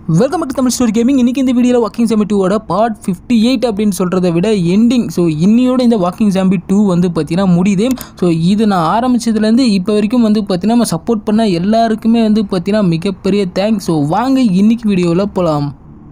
Welcome back Tamil story gaming இன்னைக்கு இந்த வீடியோவில் வாக்கிங் சாம்பி டூவோட பார்ட் ஃபிஃப்டி எயிட் அப்படின்னு சொல்கிறத விட எண்டிங் ஸோ இன்னியோட இந்த வாக்கிங் சாம்பி டூ வந்து பார்த்தீங்கன்னா முடியுது ஸோ இது நான் ஆரம்பிச்சதுலேருந்து இப்போ வரைக்கும் வந்து பார்த்தீங்கன்னா நம்ம சப்போர்ட் பண்ண எல்லாருக்குமே வந்து பார்த்தீங்கன்னா மிகப்பெரிய தேங்க்ஸ் ஸோ வாங்க இன்னைக்கு வீடியோவில் போகலாம்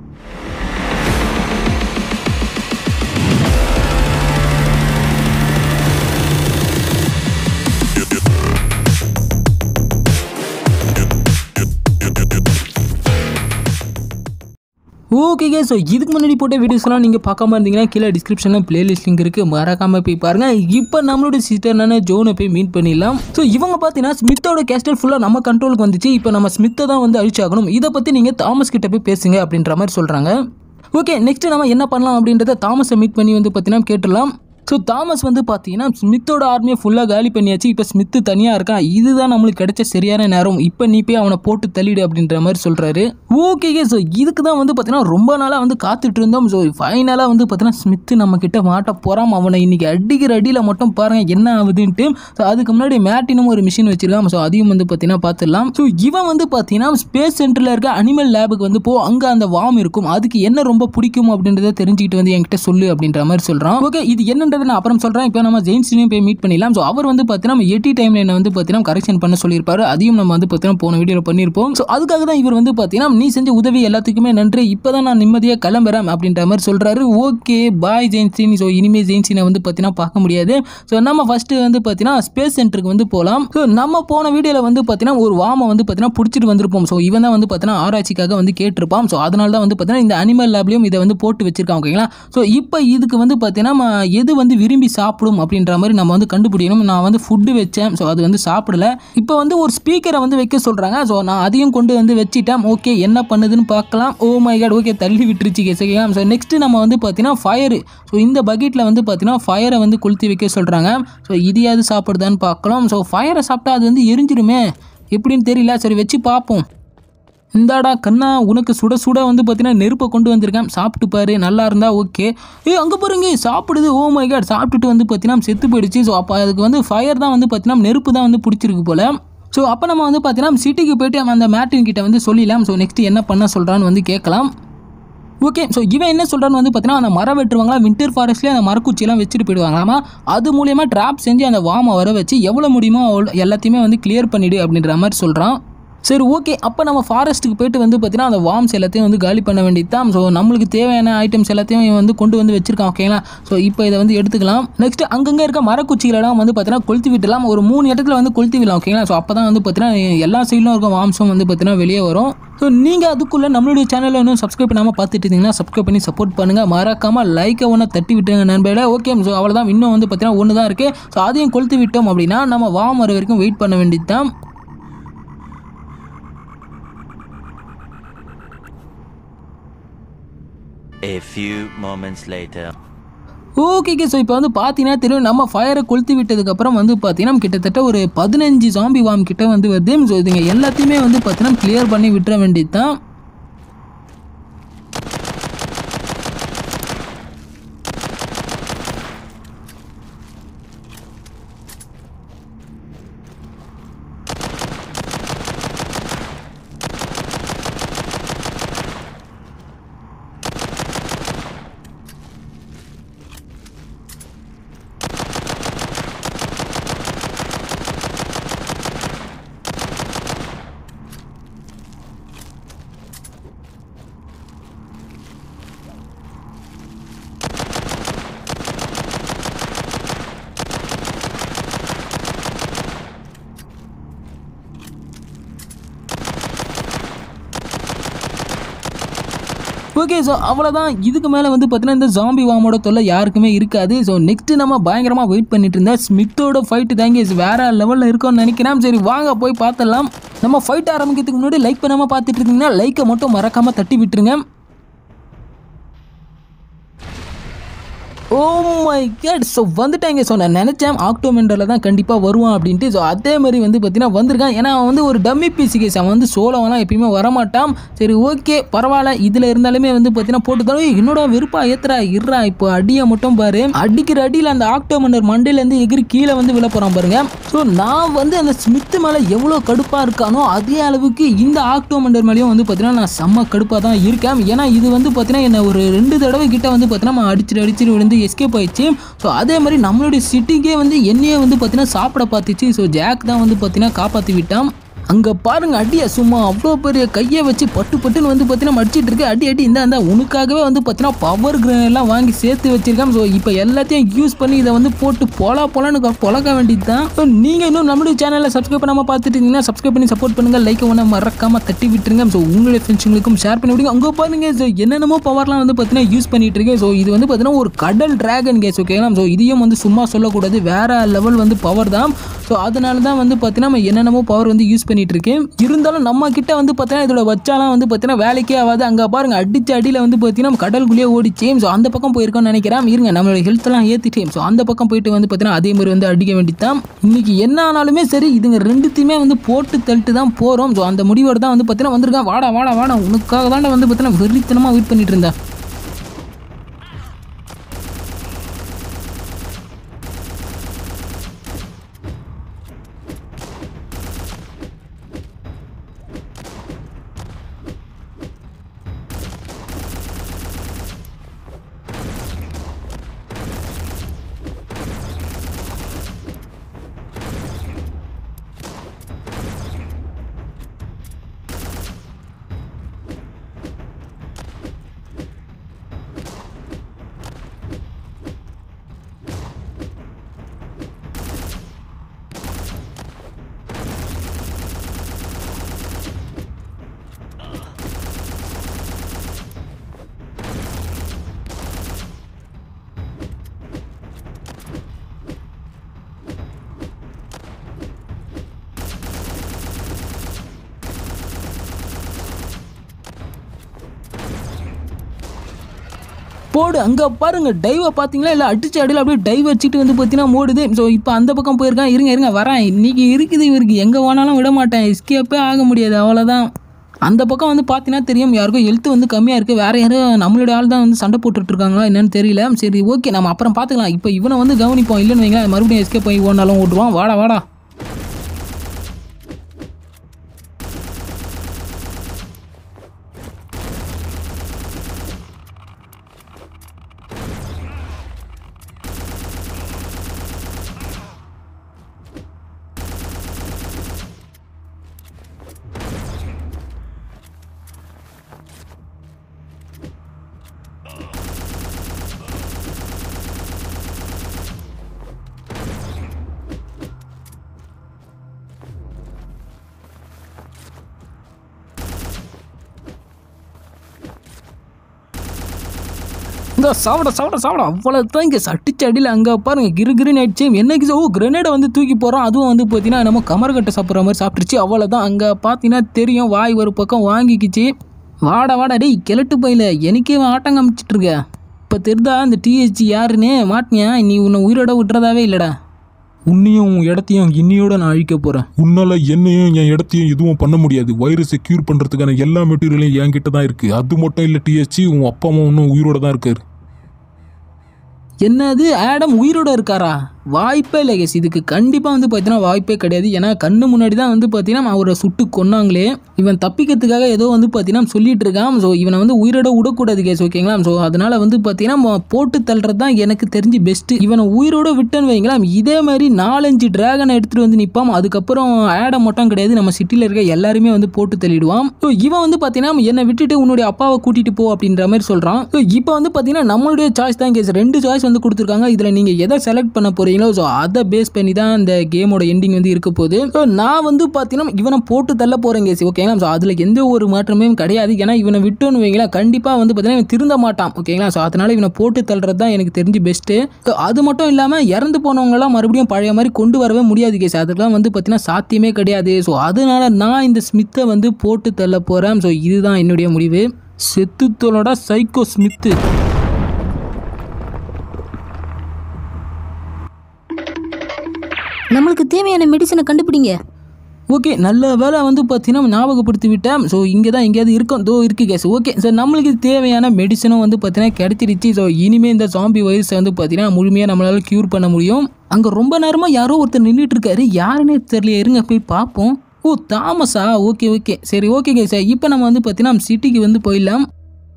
ஓகேங்க ஸோ இதுக்கு முன்னாடி போட்ட வீடியோஸ்லாம் நீங்கள் பார்க்காம இருந்தீங்கன்னா கீழே டிஸ்கிரிப்ஷனில் பிளேலிஸ்ட் லிங்க் இருக்குது மறக்காமல் போய் பாருங்கள் இப்போ நம்மளோட சிஸ்டர்னான ஜோனை போய் மீட் பண்ணிடலாம் ஸோ இவங்க பார்த்தீங்கன்னா ஸ்மித்தோட கேஸ்டல் ஃபுல்லாக நம்ம கண்ட்ரோலுக்கு வந்துச்சு இப்போ நம்ம ஸ்மித்தை தான் வந்து அழிச்சாகணும் இதை பற்றி நீங்கள் தாமஸ் கிட்ட போய் பேசுங்க அப்படின்ற மாதிரி சொல்கிறாங்க ஓகே நெக்ஸ்ட் நம்ம என்ன பண்ணலாம் அப்படின்றத தாமஸை மீட் பண்ணி வந்து பார்த்தீங்கன்னா கேட்டுடலாம் ஸோ தாமஸ் வந்து பார்த்தீங்கன்னா ஸ்மித்தோட ஆர்மியை ஃபுல்லாக காலி பண்ணியாச்சு இப்போ ஸ்மித்து தனியாக இருக்கான் இதுதான் நம்மளுக்கு கிடைச்ச சரியான நேரம் இப்போ நீ போய் அவனை போட்டு தள்ளிடு அப்படின்ற மாதிரி சொல்கிறாரு ஓகேங்க ஸோ இதுக்கு தான் வந்து பார்த்தீங்கன்னா ரொம்ப நாளாக வந்து காத்துட்டு இருந்தோம் ஸோ ஃபைனலாக வந்து பார்த்தீங்கன்னா ஸ்மித்து நம்ம கிட்ட மாட்ட போகிறான் அவனை இன்னைக்கு அடிக்கிற அடியில் மட்டும் பாருங்கள் என்ன ஆகுதுன்ட்டு ஸோ அதுக்கு முன்னாடி மேட்டினும் ஒரு மிஷின் வச்சிருக்கான் ஸோ அதையும் வந்து பார்த்தீங்கன்னா பார்த்துடலாம் ஸோ இவன் வந்து பார்த்தீங்கன்னா ஸ்பேஸ் சென்டரில் இருக்க அனிமல் லேபுக்கு வந்து போ அங்கே அந்த வாம் இருக்கும் அதுக்கு என்ன ரொம்ப பிடிக்கும் அப்படின்றத தெரிஞ்சுக்கிட்டு வந்து என்கிட்ட சொல்லு அப்படின்ற மாதிரி சொல்கிறான் ஓகே இது என்னன்றதை நான் அப்புறம் சொல்கிறேன் இப்போ நம்ம ஜெயின்ஸையும் போய் மீட் பண்ணிடலாம் ஸோ அவர் வந்து பார்த்தீங்கன்னா நம்ம எட்டி டைமில் என்ன வந்து பார்த்தீங்கன்னா கரெக்ஷன் பண்ண சொல்லியிருப்பாரு அதையும் நம்ம வந்து பார்த்தீங்கன்னா போன வீடியோவில் பண்ணியிருப்போம் ஸோ அதுக்காக தான் இவர் வந்து பார்த்தீங்கன்னா நீ செஞ்ச உதவி எல்லாத்துக்குமே நன்றி இப்போ தான் நான் நிம்மதியாக கிளம்புறேன் அப்படின்ற மாதிரி சொல்கிறாரு ஓகே பாய் ஜெயின்சின் ஸோ இனிமேல் ஜெயின்சினை வந்து பார்த்தீங்கன்னா பார்க்க முடியாது ஸோ நம்ம ஃபஸ்ட்டு வந்து பார்த்தீங்கன்னா ஸ்பேஸ் சென்டருக்கு வந்து போகலாம் ஸோ நம்ம போன வீடியோவில் வந்து பார்த்தீங்கன்னா ஒரு வாமை வந்து பார்த்தீங்கன்னா பிடிச்சிட்டு வந்திருப்போம் ஸோ இவன் தான் வந்து பார்த்தீங்கன்னா ஆராய்ச்சிக்காக வந்து கேட்டிருப்பான் ஸோ அதனால தான் வந்து பார்த்தீங்கன்னா இந்த அனிமல் லேப்லையும் இதை வந்து போட்டு வச்சிருக்கான் ஓகேங்களா ஸோ இப்போ இதுக்கு வந்து பார்த்தீங்கன்னா நம்ம எது வந்து விரும்பி சாப்பிடும் அப்படின்ற மாதிரி நம்ம வந்து கண்டுபிடிக்கணும் நான் வந்து ஃபுட்டு வச்சேன் ஸோ அது வந்து சாப்பிடல இப்போ வந்து ஒரு ஸ்பீக்கரை வந்து வைக்க சொல்கிறாங்க ஸோ நான் அதையும் கொண்டு வந்து வச்சிட்டேன் ஓகே என்ன பண்ணுதுன்னு பார்க்கலாம் ஓ மை காட் ஓகே தள்ளி விட்டுருச்சு கேசக்கலாம் ஸோ நெக்ஸ்ட்டு நம்ம வந்து பார்த்தீங்கன்னா ஃபயரு ஸோ இந்த பக்கெட்டில் வந்து பார்த்தீங்கன்னா ஃபயரை வந்து கொளுத்தி வைக்க சொல்கிறாங்க ஸோ இதையாவது சாப்பிடுதான்னு பார்க்கலாம் ஸோ ஃபயரை சாப்பிட்டா அது வந்து எரிஞ்சிருமே எப்படின்னு தெரியல சரி வச்சு பார்ப்போம் இந்தாடா கண்ணா உனக்கு சுட சுட வந்து பார்த்தீங்கன்னா நெருப்பை கொண்டு வந்திருக்கேன் சாப்பிட்டு பாரு நல்லா இருந்தா ஓகே ஏ அங்கே பாருங்க சாப்பிடுது ஓ மை காட் சாப்பிட்டுட்டு வந்து பார்த்தீங்கன்னா செத்து போயிடுச்சு ஸோ அப்போ அதுக்கு வந்து ஃபயர் தான் வந்து பார்த்தீங்கன்னா நெருப்பு தான் வந்து பிடிச்சிருக்கு போல ஸோ அப்போ நம்ம வந்து பார்த்தீங்கன்னா சிட்டிக்கு போயிட்டு அந்த மேட்டின் கிட்ட வந்து சொல்லிடலாம் ஸோ நெக்ஸ்ட் என்ன பண்ண சொல்கிறான்னு வந்து கேட்கலாம் ஓகே ஸோ இவன் என்ன சொல்கிறான்னு வந்து பார்த்தீங்கன்னா அந்த மரம் வெட்டுருவாங்களா வின்டர் ஃபாரஸ்ட்லேயே அந்த மரக்குச்சியெல்லாம் வச்சுட்டு போயிடுவாங்களாமா அது மூலியமாக ட்ராப் செஞ்சு அந்த வாமை வர வச்சு எவ்வளோ முடியுமோ அவ்வளோ எல்லாத்தையுமே வந்து கிளியர் பண்ணிடு அப்படின்ற மாதிரி சொல்கிறான் சரி ஓகே அப்போ நம்ம ஃபாரஸ்ட்டுக்கு போயிட்டு வந்து பார்த்தீங்கன்னா அந்த வார்ம்ஸ் எல்லாத்தையும் வந்து காலி பண்ண வேண்டியது தான் ஸோ நம்மளுக்கு தேவையான ஐட்டம்ஸ் எல்லாத்தையும் இவன் வந்து கொண்டு வந்து வச்சிருக்கான் ஓகேங்களா ஸோ இப்போ இதை வந்து எடுத்துக்கலாம் நெக்ஸ்ட் அங்கங்கே இருக்க மரக்குச்சிகளெல்லாம் வந்து பார்த்தீங்கன்னா கொளுத்தி விட்டுலாம் ஒரு மூணு இடத்துல வந்து கொளுத்தி விடலாம் ஓகேங்களா ஸோ அப்போ தான் வந்து பார்த்தீங்கன்னா எல்லா சைட்லும் இருக்க வார்ம்ஸும் வந்து பார்த்தீங்கன்னா வெளியே வரும் ஸோ நீங்கள் அதுக்குள்ளே நம்மளுடைய சேனலில் இன்னும் சப்ஸ்கிரைப் பண்ணாமல் பார்த்துட்டு இருந்தீங்கன்னா சப்ஸ்கிரைப் பண்ணி சப்போர்ட் பண்ணுங்கள் மறக்காமல் லைக்கை ஒன்று தட்டி விட்டுருங்க நண்பர்களே ஓகே ஸோ அவ்வளோதான் இன்னும் வந்து பார்த்தீங்கன்னா ஒன்று தான் இருக்குது ஸோ அதையும் கொளுத்தி விட்டோம் அப்படின்னா நம்ம வாம் வர வரைக்கும் வெயிட் பண்ண வேண்டியது தான் A few moments later. ஓகேக்கே ஸோ இப்போ வந்து பார்த்தீங்கன்னா தெரியும் நம்ம ஃபயரை கொளுத்தி விட்டதுக்கப்புறம் வந்து பார்த்தீங்கன்னா கிட்டத்தட்ட ஒரு பதினஞ்சு ஜாம்பி வாம் கிட்ட வந்து வருது ஸோ இதுங்க எல்லாத்தையுமே வந்து பார்த்தீங்கன்னா கிளியர் பண்ணி விட்டுற வேண்டியது தான் ஓகே ஸோ அவ்வளோதான் இதுக்கு மேலே வந்து பார்த்தீங்கன்னா இந்த ஜாம்பி வாமோட தொல்லை யாருக்குமே இருக்காது ஸோ நெக்ஸ்ட்டு நம்ம பயங்கரமாக வெயிட் பண்ணிட்டு இருந்தா ஸ்மித்தோட ஃபைட்டு தாங்க வேற லெவலில் இருக்கும்னு நினைக்கிறேன் சரி வாங்க போய் பார்த்துடலாம் நம்ம ஃபைட் ஆரம்பிக்கிறதுக்கு முன்னாடி லைக் பண்ணாமல் பார்த்துட்டு இருந்தீங்கன்னா லைக்கை மட்டும் மறக்காமல் தட்டி விட்டுருங்க ஓ மை கேட் ஸோ வந்துட்டாங்க ஸோ நான் நினச்சேன் ஆக்டோமெண்டரில் தான் கண்டிப்பாக வருவான் அப்படின்ட்டு ஸோ அதே மாதிரி வந்து பார்த்தீங்கன்னா வந்திருக்கான் ஏன்னா அவன் வந்து ஒரு டம்மி பீஸ் கேஸ் அவன் வந்து சோலோவெல்லாம் எப்பயுமே வரமாட்டான் சரி ஓகே பரவாயில்ல இதில் இருந்தாலுமே வந்து பார்த்தீங்கன்னா போட்டு தரோம் என்னோட விருப்பா ஏத்துறா இருறா இப்போ அடியை மட்டும் பாரு அடிக்கிற அடியில் அந்த ஆக்டோமெண்டர் மண்டையிலேருந்து எகிரி கீழே வந்து விழ போகிறான் பாருங்க ஸோ நான் வந்து அந்த ஸ்மித்து மேலே எவ்வளோ கடுப்பாக இருக்கானோ அதே அளவுக்கு இந்த ஆக்டோமெண்டர் மேலேயும் வந்து பார்த்தீங்கன்னா நான் செம்ம கடுப்பாக தான் இருக்கேன் ஏன்னா இது வந்து பார்த்தீங்கன்னா என்ன ஒரு ரெண்டு தடவை கிட்ட வந்து பார்த்தீங்கன்னா அடிச்சிட்டு அடிச்சிட்டு விழுந்து எஸ்கேப் ஆயிடுச்சு ஸோ அதே மாதிரி நம்மளுடைய சிட்டிக்கே வந்து என்னையே வந்து பார்த்தீங்கன்னா சாப்பிட பார்த்துச்சு ஸோ ஜாக் தான் வந்து பார்த்தீங்கன்னா காப்பாற்றி விட்டான் அங்கே பாருங்க அடியை சும்மா அவ்வளோ பெரிய கையை வச்சு பட்டு பட்டுன்னு வந்து பார்த்தீங்கன்னா மடிச்சிட்டு இருக்கு அடி அடி இந்த அந்த உனக்காகவே வந்து பார்த்தீங்கன்னா பவர் எல்லாம் வாங்கி சேர்த்து வச்சிருக்கேன் ஸோ இப்போ எல்லாத்தையும் யூஸ் பண்ணி இதை வந்து போட்டு பொல பொலன்னு பொழக்க வேண்டியது தான் ஸோ நீங்கள் இன்னும் நம்மளுடைய சேனலில் சப்ஸ்கிரைப் பண்ணாமல் பார்த்துட்டு இருந்தீங்கன்னா சப்ஸ்கிரைப் பண்ணி சப்போர்ட் பண்ணுங்க லைக் ஒன்று மறக்காம தட்டி விட்டுருங்க ஸோ உங்களுடைய ஃப்ரெண்ட்ஸுங்களுக்கும் ஷேர் பண்ணி விடுங்க அங்கே பாருங்க ஸோ என்னென்னமோ பவர்லாம் வந்து பார்த்தீங்கன்னா யூஸ் பண்ணிட்டு இருக்கேன் ஸோ இது வந்து பார்த்தீங்கன்னா ஒரு கடல் டிராகன் கேஸ் ஓகேங்களா ஸோ இதையும் வந்து சும்மா சொல்லக்கூடாது வேற லெவல் வந்து பவர் தான் ஸோ அதனால தான் வந்து பார்த்தீங்கன்னா நம்ம என்னென்னமோ பவர் வந்து யூஸ் பண்ணிட்டு இருக்கேன் இருந்தாலும் நம்ம கிட்ட வந்து பார்த்தீங்கன்னா இதோட வச்சாலாம் வந்து பார்த்தீங்கன்னா வேலைக்கே ஆகாது அங்கே பாருங்க அடிச்ச அடியில் வந்து பார்த்தீங்கன்னா கடலுக்குள்ளேயே ஓடிச்சு ஸோ அந்த பக்கம் போயிருக்கோம்னு நினைக்கிறேன் இருங்க நம்மளோட ஹெல்த்லாம் ஏற்றிட்டேன் ஸோ அந்த பக்கம் போயிட்டு வந்து பார்த்தீங்கன்னா அதே மாதிரி வந்து அடிக்க வேண்டியதான் இன்னைக்கு என்ன ஆனாலுமே சரி இதுங்க ரெண்டுத்தையுமே வந்து போட்டு தள்ளிட்டு தான் போகிறோம் ஸோ அந்த முடிவோட தான் வந்து பார்த்தீங்கன்னா வந்திருக்கான் வாடா வாடா வாடா உனக்காக தான் வந்து பார்த்தீங்கன்னா வெறித்தனமாக வெயிட் பண்ணிட்டு இருந்தேன் போடு அங்கே பாருங்க டைவை பார்த்தீங்களா இல்லை அடிச்சு அடியில் அப்படியே டைவ் வச்சுட்டு வந்து பார்த்தீங்கன்னா மூடுது ஸோ இப்போ அந்த பக்கம் போயிருக்கான் இருங்க இருங்க வரேன் இன்னைக்கு இருக்குது இவருக்கு எங்கே வேணாலும் விட மாட்டேன் எஸ்கேப்பே ஆக முடியாது அவ்வளோதான் அந்த பக்கம் வந்து பார்த்தீங்கன்னா தெரியும் யாருக்கும் ஹெல்த் வந்து கம்மியாக இருக்குது வேறு யாரும் நம்மளுடைய ஆள் தான் வந்து சண்டை போட்டுட்டு இருக்காங்களா என்னன்னு தெரியல சரி ஓகே நம்ம அப்புறம் பார்த்துக்கலாம் இப்போ இவனை வந்து கவனிப்போம் இல்லைன்னு வைங்களேன் மறுபடியும் எஸ்கேப் ஆகி ஓடினாலும் ஓட்டுவான் வாடா வாடா இந்த சாப்பிட சாப்பிட சாப்பிட அவ்வளோ தான் இங்கே சட்டிச்ச அடியில் அங்கே பாருங்க கிரு கிருன்னு ஆயிடுச்சு என்னைக்கு ஓ கிரனேடை வந்து தூக்கி போகிறோம் அதுவும் வந்து பார்த்தீங்கன்னா நம்ம கமர்கட்டை சாப்பிட்ற மாதிரி சாப்பிட்டுருச்சு அவ்வளோதான் அங்கே பார்த்தீங்கன்னா தெரியும் வாய் ஒரு பக்கம் வாங்கிக்கிச்சு வாடா வாடா டேய் கிழட்டு பையில எனக்கே இவன் ஆட்டம் காமிச்சிட்டு இருக்க இப்போ தெரிதா இந்த டிஹெச்சி யாருன்னு மாட்டினியா நீ உன்னை உயிரோட விட்டுறதாவே இல்லைடா உன்னையும் உன் இடத்தையும் இன்னையோட நான் அழிக்க போறேன் உன்னால என்னையும் என் இடத்தையும் எதுவும் பண்ண முடியாது வைரஸை கியூர் பண்றதுக்கான எல்லா மெட்டீரியலும் என்கிட்ட தான் இருக்கு அது மட்டும் இல்ல டிஎஸ்சி உன் அப்பா அம்மா இன்னும் உயிரோட தான் இருக்காரு என்னது ஆடம் உயிரோட இருக்காரா வாய்ப்பே இல்லை கேஸ் இதுக்கு கண்டிப்பாக வந்து பார்த்தீங்கன்னா வாய்ப்பே கிடையாது ஏன்னா கண்ணு முன்னாடி தான் வந்து பார்த்தீங்கன்னா அவரை சுட்டு கொன்னாங்களே இவன் தப்பிக்கிறதுக்காக ஏதோ வந்து பார்த்தீங்கன்னா சொல்லிட்டு இருக்கான் ஸோ இவனை வந்து உயிரோட விடக்கூடாது கேஸ் ஓகேங்களா ஸோ அதனால வந்து பார்த்தீங்கன்னா ம- போட்டு தள்ளுறது தான் எனக்கு தெரிஞ்சு பெஸ்ட்டு இவனை உயிரோட விட்டேன்னு வைங்களா இதே மாதிரி நாலஞ்சு டிராகனை எடுத்துகிட்டு வந்து நிற்பான் அதுக்கப்புறம் ஆடம் மட்டும் கிடையாது நம்ம சிட்டியில் இருக்க எல்லாருமே வந்து போட்டு தள்ளிடுவான் ஸோ இவன் வந்து பார்த்தீங்கன்னா என்னை விட்டுட்டு உன்னுடைய அப்பாவை கூட்டிட்டு போ அப்படின்ற மாதிரி சொல்கிறான் ஸோ இப்போ வந்து பார்த்தீங்கன்னா நம்மளுடைய சாய்ஸ் தான் கேஸ் ரெண்டு சாய்ஸ் வந்து கொடுத்துருக்காங்க இதில் நீங்கள் எதை செலக்ட் பண்ண போறீங்களோ ஸோ அதை பேஸ் பண்ணி தான் இந்த கேமோட எண்டிங் வந்து இருக்க போகுது ஸோ நான் வந்து பார்த்தீங்கன்னா இவனை போட்டு தள்ள போகிறேன் கேஸ் ஓகேங்களா ஸோ அதில் எந்த ஒரு மாற்றமே கிடையாது ஏன்னா இவனை விட்டோன்னு வைங்களேன் கண்டிப்பாக வந்து பார்த்தீங்கன்னா இவன் திருந்த மாட்டான் ஓகேங்களா ஸோ அதனால இவனை போட்டு தள்ளுறது தான் எனக்கு தெரிஞ்சு பெஸ்ட்டு ஸோ அது மட்டும் இல்லாமல் இறந்து போனவங்களாம் மறுபடியும் பழைய மாதிரி கொண்டு வரவே முடியாது கேஸ் அதெல்லாம் வந்து பார்த்தீங்கன்னா சாத்தியமே கிடையாது ஸோ அதனால நான் இந்த ஸ்மித்தை வந்து போட்டு தள்ள போகிறேன் ஸோ இதுதான் என்னுடைய முடிவு செத்துத்தோலோட சைக்கோ ஸ்மித்து நம்மளுக்கு தேவையான மெடிசனை கண்டுபிடிங்க ஓகே நல்ல வேலை வந்து பார்த்தீங்கன்னா ஞாபகப்படுத்தி விட்டேன் ஸோ இங்கே தான் எங்கேயாவது இருக்கும் தோ இருக்குது கேஸ் ஓகே ஸோ நம்மளுக்கு தேவையான மெடிசனும் வந்து பார்த்தீங்கன்னா கிடைச்சிருச்சு ஸோ இனிமேல் இந்த ஜாம்பி வைரஸை வந்து பார்த்தீங்கன்னா முழுமையாக நம்மளால க்யூர் பண்ண முடியும் அங்கே ரொம்ப நேரமாக யாரோ ஒருத்தர் நின்றுட்டு இருக்காரு யாருன்னே தெரியல இருங்க போய் பார்ப்போம் ஓ தாமஸா ஓகே ஓகே சரி ஓகே கேஸ் இப்போ நம்ம வந்து பார்த்தீங்கன்னா சிட்டிக்கு வந்து போயிடலாம்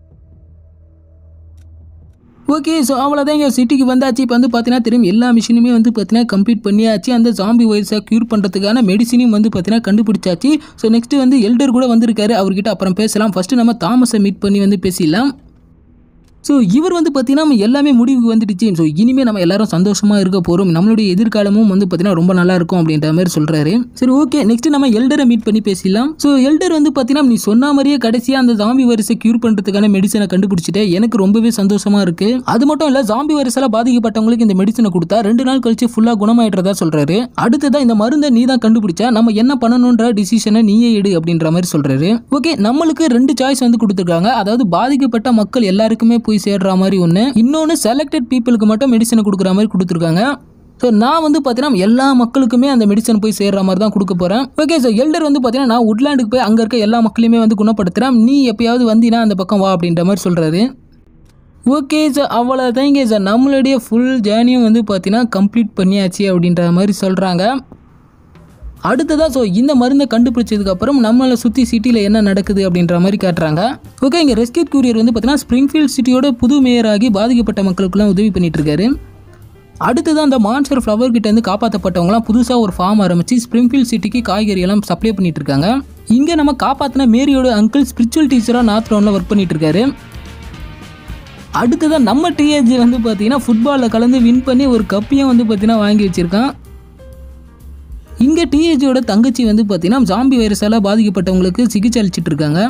ஓகே ஸோ அவ்வளோதான் இங்கே சிட்டிக்கு வந்தாச்சு இப்போ வந்து பார்த்தீங்கன்னா திரும்பி எல்லா மிஷினுமே வந்து பார்த்தீங்கன்னா கம்ப்ளீட் பண்ணியாச்சு அந்த ஜாம்பி வைரஸை க்யூர் பண்ணுறதுக்கான மெடிசினையும் வந்து பார்த்தீங்கன்னா கண்டுபிடிச்சாச்சு ஸோ நெக்ஸ்ட் வந்து எல்டர் கூட வந்திருக்காரு அவர்கிட்ட அப்புறம் பேசலாம் ஃபர்ஸ்ட் நம்ம தாமஸை மீட் பண்ணி வந்து பேசிடலாம் ஸோ இவர் வந்து பார்த்தீங்கன்னா நம்ம எல்லாமே முடிவுக்கு வந்துடுச்சு ஸோ இனிமேல் நம்ம எல்லாரும் சந்தோஷமாக இருக்க போகிறோம் நம்மளுடைய எதிர்காலமும் வந்து பார்த்தீங்கன்னா ரொம்ப நல்லா இருக்கும் அப்படின்ற மாதிரி சொல்கிறாரு சரி ஓகே நெக்ஸ்ட் நம்ம எல்டரை மீட் பண்ணி பேசிடலாம் ஸோ எல்டர் வந்து பார்த்தீங்கன்னா நீ சொன்ன மாதிரியே கடைசியாக அந்த ஜாம்பி வைரஸை க்யூர் பண்ணுறதுக்கான மெடிசனை கண்டுபிடிச்சிட்டேன் எனக்கு ரொம்பவே சந்தோஷமாக இருக்குது அது மட்டும் இல்லை ஜாம்பி வைரஸால் பாதிக்கப்பட்டவங்களுக்கு இந்த மெடிசனை கொடுத்தா ரெண்டு நாள் கழிச்சு ஃபுல்லாக குணமாயிடுறதா சொல்கிறாரு அடுத்ததான் இந்த மருந்தை நீ தான் கண்டுபிடிச்சா நம்ம என்ன பண்ணணுன்ற டிசிஷனை நீயே எடு அப்படின்ற மாதிரி சொல்கிறாரு ஓகே நம்மளுக்கு ரெண்டு சாய்ஸ் வந்து கொடுத்துருக்காங்க அதாவது பாதிக்கப்பட்ட மக்கள் எல்லாருக்குமே போய் சேர்ற மாதிரி ஒன்று இன்னொன்று செலக்டட் பீப்புளுக்கு மட்டும் மெடிசனை கொடுக்குற மாதிரி கொடுத்துருக்காங்க ஸோ நான் வந்து பார்த்தீங்கன்னா எல்லா மக்களுக்குமே அந்த மெடிசன் போய் சேர்ற மாதிரி தான் கொடுக்க போகிறேன் ஓகே ஸோ எல்டர் வந்து பார்த்தீங்கன்னா நான் உட்லாண்டுக்கு போய் அங்கே இருக்க எல்லா மக்களையுமே வந்து குணப்படுத்துகிறேன் நீ எப்பயாவது வந்தீங்கன்னா அந்த பக்கம் வா அப்படின்ற மாதிரி சொல்கிறாரு ஓகே சார் அவ்வளோதாங்க சார் நம்மளுடைய ஃபுல் ஜேர்னியும் வந்து பார்த்தீங்கன்னா கம்ப்ளீட் பண்ணியாச்சு அப்படின்ற மாதிரி சொல்கிறாங்க அடுத்ததாக ஸோ இந்த மருந்தை கண்டுபிடிச்சதுக்கப்புறம் நம்மளை சுற்றி சிட்டியில் என்ன நடக்குது அப்படின்ற மாதிரி காட்டுறாங்க ஓகே இங்கே ரெஸ்கியூ கூரியர் வந்து பார்த்தீங்கன்னா ஸ்ப்ரிங்ஃபீல்ட் சிட்டியோட புது மேயராகி பாதிக்கப்பட்ட மக்களுக்குலாம் உதவி பண்ணிட்டு இருக்காரு அடுத்ததான் அந்த மான்சர் ஃப்ளவர் கிட்ட இருந்து காப்பாற்றப்பட்டவங்களாம் புதுசாக ஒரு ஃபார்ம் ஆரம்பிச்சு ஸ்ப்ரிங்ஃபீல்ட் சிட்டிக்கு காய்கறி எல்லாம் சப்ளை பண்ணிட்டு இருக்காங்க இங்கே நம்ம காப்பாற்றின மேரியோட அங்கிள் ஸ்பிரிச்சுவல் டீச்சராக நார்த் ரவுண்டில் ஒர்க் பண்ணிட்டு இருக்காரு அடுத்ததான் நம்ம டிஏஜி வந்து பார்த்தீங்கன்னா ஃபுட்பாலில் கலந்து வின் பண்ணி ஒரு கப்பையும் வந்து பார்த்தீங்கன்னா வாங்கி வச்சிருக்கான் இங்கே டிஏஜியோட தங்கச்சி வந்து பார்த்தீங்கன்னா ஜாம்பி வைரஸால் பாதிக்கப்பட்டவங்களுக்கு சிகிச்சை அளிச்சிட்டு இருக்காங்க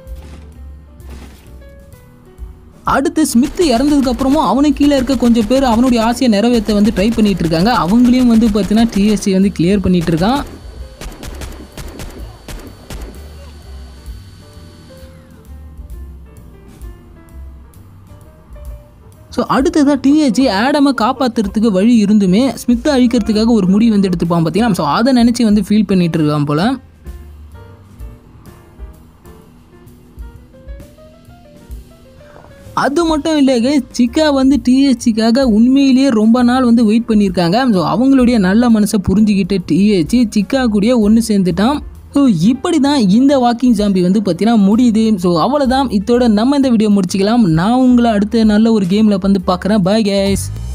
அடுத்து ஸ்மித் இறந்ததுக்கு அப்புறமும் அவனுக்கு கீழே இருக்க கொஞ்சம் பேர் அவனுடைய ஆசையை நிறைவேற்ற வந்து ட்ரை பண்ணிட்டு இருக்காங்க அவங்களையும் வந்து பார்த்தீங்கன்னா டிஎஸ்சி வந்து கிளியர் பண்ணிட்டு இருக்கான் ஸோ அடுத்ததாக டிஏஜி ஆடமை காப்பாற்றுறதுக்கு வழி இருந்துமே ஸ்மித்தை அழிக்கிறதுக்காக ஒரு முடிவு வந்து எடுத்துப்பான் பார்த்தீங்கன்னா ஸோ அதை நினச்சி வந்து ஃபீல் பண்ணிட்டு இருக்கான் போல அது மட்டும் இல்லைங்க சிக்கா வந்து டிஹெச்சிக்காக உண்மையிலேயே ரொம்ப நாள் வந்து வெயிட் பண்ணியிருக்காங்க ஸோ அவங்களுடைய நல்ல மனசை புரிஞ்சுக்கிட்டு டிஹெச்சி சிக்கா கூடயே ஒன்று சேர்ந்துட்டான் ஸோ இப்படி தான் இந்த வாக்கிங் ஜாம்பி வந்து பார்த்தீங்கன்னா முடியுது ஸோ அவ்வளோதான் இதோட நம்ம இந்த வீடியோ முடிச்சுக்கலாம் நான் உங்களை அடுத்த நல்ல ஒரு கேமில் வந்து பார்க்குறேன் பாய் கேஸ்